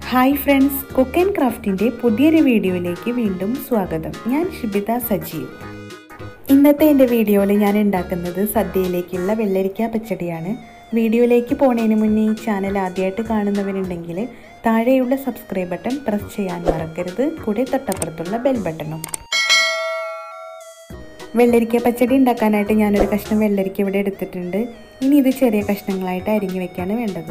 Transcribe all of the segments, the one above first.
hi friends cook and ക്രാഫ്റ്റിൻ്റെ പുതിയൊരു വീഡിയോയിലേക്ക് വീണ്ടും സ്വാഗതം ഞാൻ ഷിബിത സജീവ് ഇന്നത്തെ എൻ്റെ വീഡിയോയിൽ ഞാൻ ഉണ്ടാക്കുന്നത് സദ്യയിലേക്കുള്ള വെള്ളരിക്ക പച്ചടിയാണ് വീഡിയോയിലേക്ക് പോണതിന് മുന്നേ ഈ ചാനൽ ആദ്യമായിട്ട് കാണുന്നവരുണ്ടെങ്കിൽ താഴെയുള്ള സബ്സ്ക്രൈബ് ബട്ടൺ പ്രസ് ചെയ്യാൻ മറക്കരുത് കൂടെ തൊട്ടപ്പുറത്തുള്ള ബെൽ ബട്ടണും വെള്ളരിക്ക പച്ചടി ഉണ്ടാക്കാനായിട്ട് ഞാനൊരു കഷ്ണം വെള്ളരിക്ക ഇവിടെ എടുത്തിട്ടുണ്ട് ഇനി ഇത് ചെറിയ കഷ്ണങ്ങളായിട്ട് അരിഞ്ഞു വെക്കാണ് വേണ്ടത്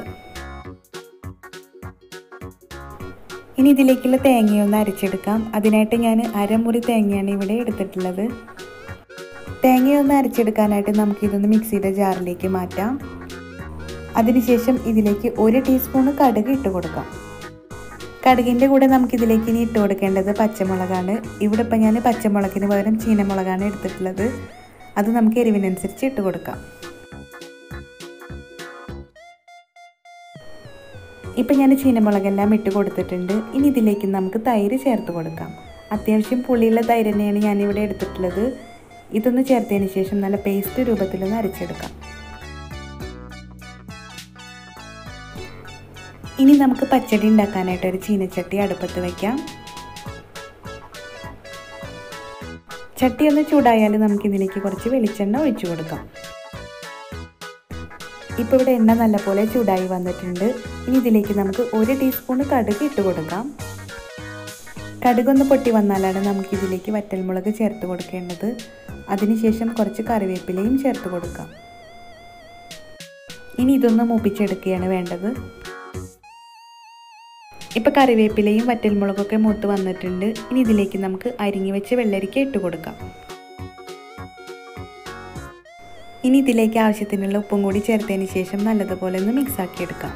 ഇനി ഇതിലേക്കുള്ള തേങ്ങയൊന്ന് അരച്ചെടുക്കാം അതിനായിട്ട് ഞാൻ അരമുറി തേങ്ങയാണ് ഇവിടെ എടുത്തിട്ടുള്ളത് തേങ്ങയൊന്ന് അരച്ചെടുക്കാനായിട്ട് നമുക്കിതൊന്ന് മിക്സിയുടെ ജാറിലേക്ക് മാറ്റാം അതിനുശേഷം ഇതിലേക്ക് ഒരു ടീസ്പൂണ് കടുക് ഇട്ട് കൊടുക്കാം കടുകിൻ്റെ കൂടെ നമുക്കിതിലേക്ക് ഇനി ഇട്ട് കൊടുക്കേണ്ടത് പച്ചമുളകാണ് ഇവിടെ ഇപ്പം ഞാൻ പച്ചമുളകിന് പകരം ചീനമുളകാണ് എടുത്തിട്ടുള്ളത് അത് നമുക്ക് എരിവിനനുസരിച്ച് ഇട്ട് കൊടുക്കാം ഇപ്പം ഞാൻ ചീനമുളകെല്ലാം ഇട്ട് കൊടുത്തിട്ടുണ്ട് ഇനി ഇതിലേക്ക് നമുക്ക് തൈര് ചേർത്ത് കൊടുക്കാം അത്യാവശ്യം പുളിയുള്ള തൈര് തന്നെയാണ് ഞാനിവിടെ എടുത്തിട്ടുള്ളത് ഇതൊന്ന് ചേർത്തതിന് ശേഷം നല്ല പേസ്റ്റ് രൂപത്തിലൊന്ന് അരച്ചെടുക്കാം ഇനി നമുക്ക് പച്ചടി ഉണ്ടാക്കാനായിട്ട് ഒരു ചീനച്ചട്ടി അടുപ്പത്ത് വയ്ക്കാം ചട്ടി ഒന്ന് ചൂടായാൽ നമുക്കിതിലേക്ക് കുറച്ച് വെളിച്ചെണ്ണ ഒഴിച്ചു കൊടുക്കാം ഇപ്പോൾ ഇവിടെ എണ്ണ നല്ലപോലെ ചൂടായി വന്നിട്ടുണ്ട് ഇനി ഇതിലേക്ക് നമുക്ക് ഒരു ടീസ്പൂൺ കടുക് ഇട്ട് കൊടുക്കാം കടുകൊന്ന് പൊട്ടി വന്നാലാണ് നമുക്ക് ഇതിലേക്ക് വറ്റൽമുളക് ചേർത്ത് കൊടുക്കേണ്ടത് അതിനുശേഷം കുറച്ച് കറിവേപ്പിലയും ചേർത്ത് കൊടുക്കാം ഇനി ഇതൊന്ന് മൂപ്പിച്ചെടുക്കുകയാണ് വേണ്ടത് ഇപ്പോൾ കറിവേപ്പിലയും വറ്റൽമുളകൊക്കെ മൂത്ത് വന്നിട്ടുണ്ട് ഇനി ഇതിലേക്ക് നമുക്ക് അരിഞ്ഞു വെച്ച് വെള്ളരിക്ക ഇട്ട് കൊടുക്കാം ഇനി ഇതിലേക്ക് ആവശ്യത്തിനുള്ള ഉപ്പും കൂടി ചേർത്തതിന് ശേഷം നല്ലതുപോലെ ഒന്ന് മിക്സാക്കി എടുക്കാം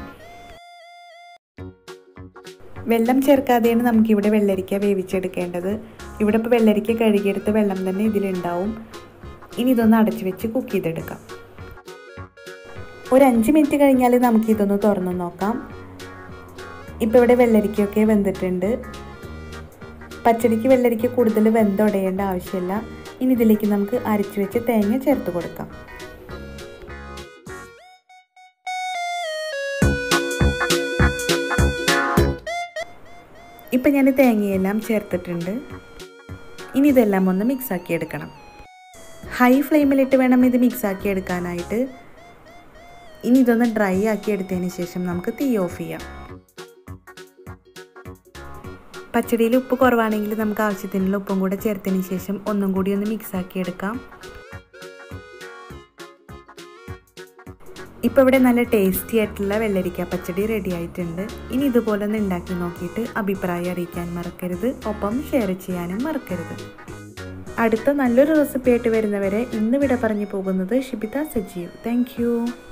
വെള്ളം ചേർക്കാതെയാണ് നമുക്കിവിടെ വെള്ളരിക്ക വേവിച്ചെടുക്കേണ്ടത് ഇവിടെ ഇപ്പോൾ വെള്ളരിക്ക കഴുകിയെടുത്ത വെള്ളം തന്നെ ഇതിലുണ്ടാവും ഇനി ഇതൊന്ന് അടച്ചു വെച്ച് കുക്ക് ചെയ്തെടുക്കാം ഒരു അഞ്ച് മിനിറ്റ് കഴിഞ്ഞാൽ നമുക്കിതൊന്ന് തുറന്നു നോക്കാം ഇപ്പോൾ ഇവിടെ വെള്ളരിക്കയൊക്കെ വെന്തിട്ടുണ്ട് പച്ചടിക്ക് വെള്ളരിക്ക കൂടുതൽ വെന്തുടയേണ്ട ആവശ്യമില്ല ഇനി ഇതിലേക്ക് നമുക്ക് അരച്ചു വെച്ച് തേങ്ങ ചേർത്ത് കൊടുക്കാം ഇപ്പം ഞാൻ തേങ്ങയെല്ലാം ചേർത്തിട്ടുണ്ട് ഇനി ഇതെല്ലാം ഒന്ന് മിക്സാക്കി എടുക്കണം ഹൈ ഫ്ലെയിമിലിട്ട് വേണം ഇത് മിക്സാക്കി എടുക്കാനായിട്ട് ഇനി ഇതൊന്ന് ഡ്രൈ ആക്കി എടുത്തതിന് ശേഷം നമുക്ക് തീ ഓഫ് ചെയ്യാം പച്ചടിയിൽ ഉപ്പ് കുറവാണെങ്കിൽ നമുക്ക് ആവശ്യത്തിനുള്ള ഉപ്പും കൂടെ ചേർത്തതിന് ശേഷം ഒന്നും കൂടി ഒന്ന് മിക്സാക്കി എടുക്കാം ഇപ്പോൾ ഇവിടെ നല്ല ടേസ്റ്റി ആയിട്ടുള്ള വെള്ളരിക്ക പച്ചടി റെഡി ആയിട്ടുണ്ട് ഇനി ഇതുപോലെ ഒന്ന് ഉണ്ടാക്കി നോക്കിയിട്ട് അഭിപ്രായം അറിയിക്കാൻ മറക്കരുത് ഒപ്പം ഷെയർ ചെയ്യാനും മറക്കരുത് അടുത്ത നല്ലൊരു റെസിപ്പി ആയിട്ട് വരുന്നവരെ ഇന്ന് വിട പറഞ്ഞു പോകുന്നത് ഷിബിത സജീവ് താങ്ക്